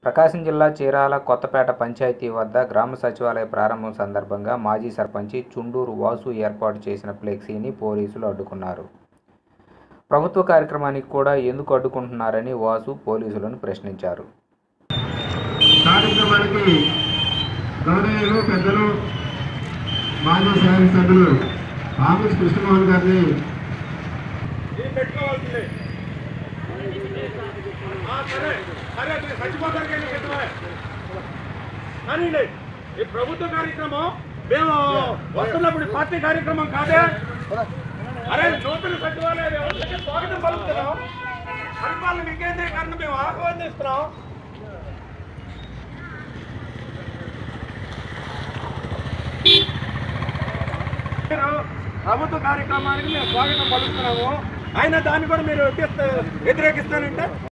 ప్రకాశం జిల్లా చీరాల కొత్తపేట పంచాయతీ వద్ద గ్రామ సచివాలయ ప్రారంభం సందర్భంగా మాజీ సర్పంచి చుండూరు వాసు ఏర్పాటు చేసిన ఫ్లెక్సీని పోలీసులు అడ్డుకున్నారు ప్రభుత్వ కార్యక్రమానికి కూడా ఎందుకు అడ్డుకుంటున్నారని వాసు పోలీసులను ప్రశ్నించారు కార్యక్రమానికి గౌరవీయులు పెద్దలు మాజీ శాసనసభ్యులు ఆఫీస్ కృష్ణమోహన్ గారిని ఇది పెట్టుకోవాల్సిందే ఆ, సరే సరే అది చచ్చిపోతానికి ఎందుకు పెట్టుకోవాలి? కానీలే ఈ ప్రభుత్వ కార్యక్రమం మేము వస్తున్నప్పుడు పార్టీ కార్యక్రమం కాదే అరే నూతన సచివాలయ వ్యవస్థకి స్వాగతం పలుకుతున్నాం పరిపాలన వికేంద్రీకరణ మేము ఆహ్వానిస్తున్నాం మీరు ప్రభుత్వ కార్యక్రమానికి మేము స్వాగతం పలుకుతున్నాము అయినా దాన్ని కూడా మీరు వ్యతిరేకిస్తానంటే